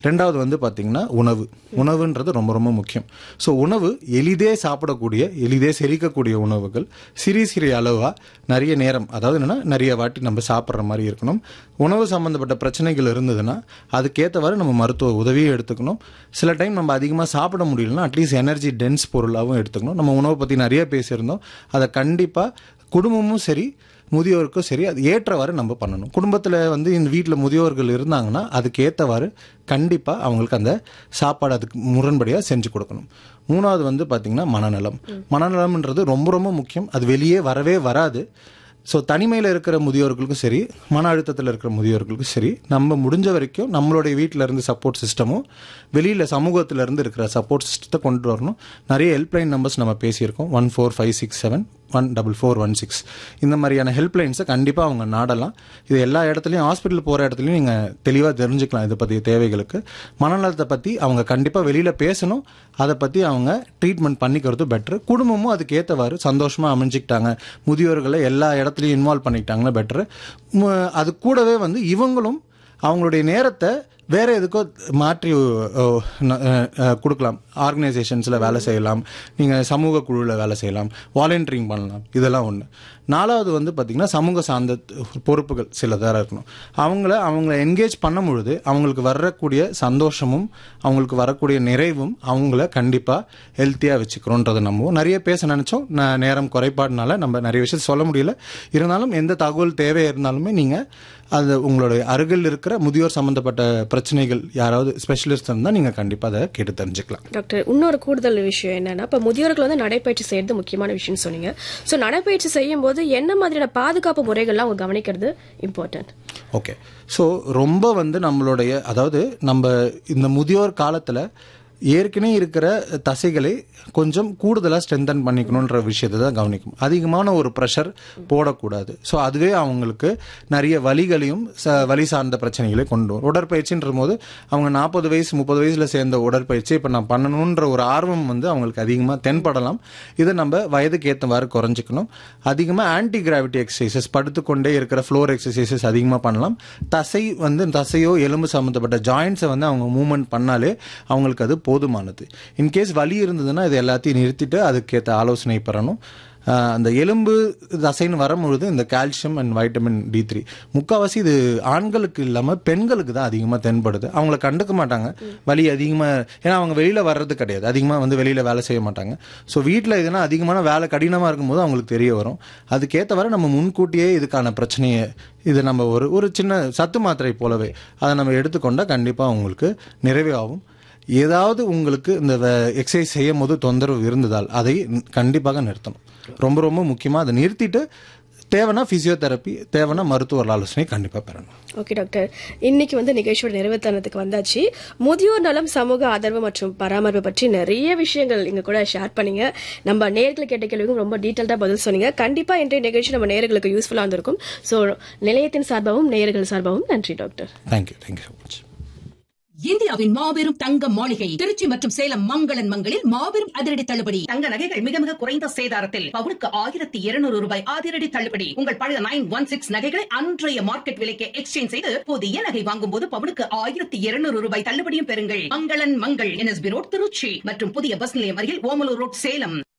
ரெண்டாவது வந்து பார்த்தீங்கன்னா உணவு உணவுன்றது ரொம்ப ரொம்ப முக்கியம் ஸோ உணவு எளிதே சாப்பிடக்கூடிய எளிதே செரிக்கக்கூடிய உணவுகள் சிறிய சிறிய அளவாக நிறைய நேரம் அதாவது என்னன்னா நிறைய வாட்டி நம்ம சாப்பிட்ற மாதிரி இருக்கணும் உணவு சம்மந்தப்பட்ட பிரச்சனைகள் இருந்ததுன்னா அதுக்கேற்றவாறு நம்ம மருத்துவ உதவியும் எடுத்துக்கணும் சில டைம் நம்ம அதிகமாக சாப்பிட முடியலன்னா அட்லீஸ்ட் எனர்ஜி டென்ஸ் பொருளாகவும் எடுத்துக்கணும் நம்ம உணவை பற்றி நிறைய பேசியிருந்தோம் அதை கண்டிப்பாக குடும்பமும் சரி முதியோருக்கும் சரி அது ஏற்றவாறு நம்ம பண்ணணும் குடும்பத்தில் வந்து இந்த வீட்டில் முதியோர்கள் இருந்தாங்கன்னா அதுக்கு ஏற்றவாறு கண்டிப்பாக அவங்களுக்கு அந்த சாப்பாடு அதுக்கு முரண்படியாக செஞ்சு கொடுக்கணும் மூணாவது வந்து பார்த்திங்கன்னா மனநலம் மனநலம்ன்றது ரொம்ப ரொம்ப முக்கியம் அது வெளியே வரவே வராது ஸோ தனிமையில் இருக்கிற முதியோர்களுக்கும் சரி மன அழுத்தத்தில் இருக்கிற முதியோர்களுக்கும் சரி நம்ம முடிஞ்ச வரைக்கும் நம்மளுடைய வீட்டில் இருந்து சப்போர்ட் சிஸ்டமும் வெளியில் சமூகத்தில் இருந்து இருக்கிற சப்போர்ட் சிஸ்டத்தை கொண்டு வரணும் நிறைய ஹெல்ப்லைன் நம்பர்ஸ் நம்ம பேசியிருக்கோம் one four five six seven one double four one six இந்த மாதிரியான ஹெல்ப்லைன்ஸை கண்டிப்பாக அவங்க நாடலாம் இது எல்லா இடத்துலையும் ஹாஸ்பிட்டல் போகிற இடத்துலையும் நீங்கள் தெளிவாக தெரிஞ்சுக்கலாம் இதை பற்றிய தேவைகளுக்கு மனநலத்தை பற்றி அவங்க கண்டிப்பாக வெளியில் பேசணும் அதை பற்றி அவங்க ட்ரீட்மெண்ட் பண்ணிக்கிறது பெட்ரு குடும்பமும் அதுக்கு ஏற்றவாறு சந்தோஷமாக அமைஞ்சிக்கிட்டாங்க முதியோர்களை எல்லா இடத்துலையும் இன்வால்வ் பண்ணிக்கிட்டாங்கன்னா பெட்ரு அது கூடவே வந்து இவங்களும் அவங்களுடைய நேரத்தை வேற எதுக்கோ மாற்றி அஹ், அஹ், அஹ், கொடுக்கலாம் ஆர்கனைசேஷன்ஸில் வேலை செய்யலாம் நீங்கள் சமூக குழுவில் வேலை செய்யலாம் வாலண்டியரிங் பண்ணலாம் இதெல்லாம் ஒன்று நாலாவது வந்து பார்த்திங்கன்னா சமூக சார்ந்த பொறுப்புகள் சிலதாக இருக்கணும் அவங்கள அவங்கள என்கேஜ் பண்ணும் பொழுது அவங்களுக்கு வரக்கூடிய சந்தோஷமும் அவங்களுக்கு வரக்கூடிய நிறைவும் அவங்கள கண்டிப்பாக ஹெல்த்தியாக வச்சுக்கிறோன்றதை நம்புவோம் நிறைய பேச நினச்சோம் நான் நேரம் குறைபாடுனால நம்ம நிறைய விஷயத்தை சொல்ல முடியல இருந்தாலும் எந்த தகவல் தேவை இருந்தாலுமே நீங்கள் அது உங்களுடைய அருகில் இருக்கிற முதியோர் சம்பந்தப்பட்ட பிரச்சனைகள் யாராவது ஸ்பெஷலிஸ்ட் இருந்தால் நீங்கள் கண்டிப்பாக அதை கேட்டு தெரிஞ்சுக்கலாம் டாக்டர் இன்னொரு கூடுதல் விஷயம் என்னன்னா இப்ப முதியோர்கள் வந்து நடைப்பயிற்சி செய்யறது முக்கியமான விஷயம்னு சொன்னீங்க சோ நடைப்பயிற்சி செய்யும் போது என்ன மாதிரியான பாதுகாப்பு முறைகள்லாம் அவங்க கவனிக்கிறது இம்பார்ட்டன்ட் ஓகே ஸோ ரொம்ப வந்து நம்மளுடைய அதாவது நம்ம இந்த முதியோர் காலத்தில் ஏற்கனவே இருக்கிற தசைகளை கொஞ்சம் கூடுதலாக ஸ்ட்ரென்தன் பண்ணிக்கணுன்ற விஷயத்தை தான் கவனிக்கும் அதிகமான ஒரு ப்ரெஷர் போடக்கூடாது ஸோ அதுவே அவங்களுக்கு நிறைய வலிகளையும் ச வலி சார்ந்த பிரச்சனைகளையும் கொண்டு வரும் உடற்பயிற்சின்ற போது அவங்க நாற்பது வயசு முப்பது வயசில் சேர்ந்த உடற்பயிற்சி இப்போ நான் பண்ணணுன்ற ஒரு ஆர்வம் வந்து அவங்களுக்கு அதிகமாக தென்படலாம் இதை நம்ம வயதுக்கு ஏற்றவாறு குறைஞ்சிக்கணும் அதிகமாக ஆன்டி கிராவிட்டி எக்ஸசைசஸ் படுத்துக்கொண்டே இருக்கிற ஃப்ளோர் எக்ஸசைசஸ் அதிகமாக பண்ணலாம் தசை வந்து தசையோ எலும்பு சம்மந்தப்பட்ட ஜாயின்ஸை வந்து அவங்க மூவ்மெண்ட் பண்ணாலே அவங்களுக்கு அது போதுமானது இன்கேஸ் வலி இருந்ததுன்னா இது எல்லாத்தையும் நிறுத்திட்டு அதுக்கேற்ற ஆலோசனை பெறணும் ஆஹ் அந்த எலும்பு தசைன்னு வரும்பொழுது இந்த calcium and vitamin D three முக்கால்வாசி இது ஆண்களுக்கு இல்லாமல் பெண்களுக்கு தான் அதிகமாக தென்படுது அவங்கள கண்டுக்க மாட்டாங்க வலி அதிகமாக ஏன்னா அவங்க வெளியில் வர்றது கிடையாது அதிகமாக வந்து வெளியில் வேலை செய்ய மாட்டாங்க ஸோ வீட்டில் எதுனா அதிகமான வேலை கடினமாக இருக்கும்போது அவங்களுக்கு தெரிய வரும் அதுக்கேற்றவரை நம்ம முன்கூட்டியே இதுக்கான பிரச்சனையை இது நம்ம ஒரு ஒரு சின்ன சத்து மாத்திரை போலவே அதை நம்ம எடுத்துக்கொண்டா கண்டிப்பாக உங்களுக்கு நிறைவே ஆகும் ஏதாவது உங்களுக்கு இந்த எக்ஸசைஸ் செய்யும் போது தொந்தரவு இருந்ததால் அதை கண்டிப்பாக நிறுத்தணும் ரொம்ப ரொம்ப முக்கியமாக அதை நிறுத்திட்டு தேவைன்னா பிசியோதெரப்பி தேவைன்னா மருத்துவர் ஆலோசனை கண்டிப்பாக பெறணும் ஓகே டாக்டர் இன்னைக்கு வந்து நிகழ்ச்சியோட நிறைவுத்தனத்துக்கு வந்தாச்சு முதியோர் நலம் சமூக ஆதரவு மற்றும் பராமரிப்பு பற்றி நிறைய விஷயங்கள் இங்க கூட ஷேர் பண்ணீங்க நம்ம நேர்கள் கேட்ட கேள்விக்கும் ரொம்ப டீட்டெயில்டா பதில் சொன்னீங்க கண்டிப்பா இன்றைய நிகழ்ச்சி நம்ம நேர்களுக்கு யூஸ்ஃபுல்லா இருந்திருக்கும் சோ நிலையத்தின் சார்பாகவும் நேயர்கள் சார்பாகவும் நன்றி doctor thank you thank you so much இந்தியாவின் மாபெரும் தங்க மாளிகை திருச்சி மற்றும் சேலம் மங்களன் மங்களில் மாபெரும் அதிரடி தள்ளுபடி தங்க நகைகள் மிக மிக குறைந்த சேதாரத்தில் பவுனுக்கு ஆயிரத்தி இருநூறு ரூபாய் அதிரடி தள்ளுபடி உங்கள் பழைய நைன் ஒன் சிக்ஸ் நகைகளை அன்றைய மார்க்கெட் விலைக்கு எக்ஸ்சேஞ்ச் செய்து புதிய நகை வாங்கும் போது பவுனுக்கு ஆயிரத்தி இருநூறு ரூபாய் தள்ளுபடியும் பெறுங்கள் மங்களன் மங்கள் என்எஸ்பி ரோட் திருச்சி மற்றும் புதிய பஸ் நிலையம் அருகில் ஓமலூர் ரோட் சேலம்